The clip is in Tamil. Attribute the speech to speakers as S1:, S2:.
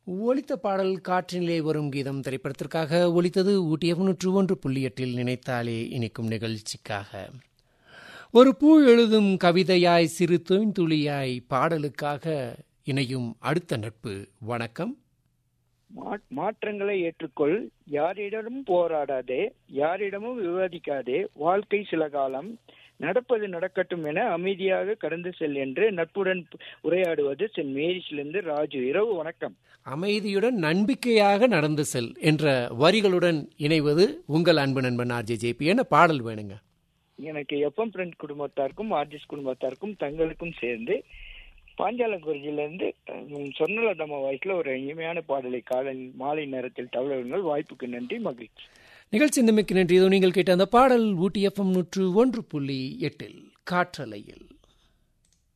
S1: ஒலித்த பாடல் காற்றினிலே வரும் கீதம் திரைப்படத்திற்காக ஒலித்தது ஊட்டி நூற்று ஒன்று புள்ளி எட்டில் நினைத்தாலே இனிக்கும் நிகழ்ச்சிக்காக ஒரு பூ எழுதும் கவிதையாய் சிறு துளியாய் பாடலுக்காக இணையும் அடுத்த நட்பு வணக்கம்
S2: மா- மாற்றங்களை ஏற்றுக்கொள் யாரிடமும் போராடாதே யாரிடமும் விவாதிக்காதே வாழ்க்கை சில காலம் நடப்பது நடக்கட்டும் என அமைதியாக கடந்து செல் என்று நட்புடன் உரையாடுவது சென்ட் மேரிஸிலிருந்து ராஜு இரவு வணக்கம்
S1: அமைதியுடன் நம்பிக்கையாக நடந்து செல் என்ற வரிகளுடன் இணைவது உங்கள் அன்பு நண்பன் ஆர்ஜே ஜேபி என்ன பாடல் வேணுங்க
S2: எனக்கு எஃப்எம் ஃப்ரெண்ட் குடும்பத்தாருக்கும் ஆர்டிஸ்ட் குடும்பத்தாருக்கும் தங்களுக்கும் சேர்ந்து பாஞ்சாலங்குறிஞ்சிலிருந்து உம், சொர்ணலதம்மா வாய்ஸ்ல ஒரு இனிமையான பாடலை காலை மாலை நேரத்தில் தவழுங்கள் வாய்ப்புக்கு நன்றி மகிழ்ச்சி
S1: நிகழ்ச்சி நிமிக்கு நன்றி இதோ நீங்கள் கேட்ட அந்த பாடல் ஊட்டி எஃப்எம் நூற்று ஒன்று புள்ளி எட்டில் காற்றலையில்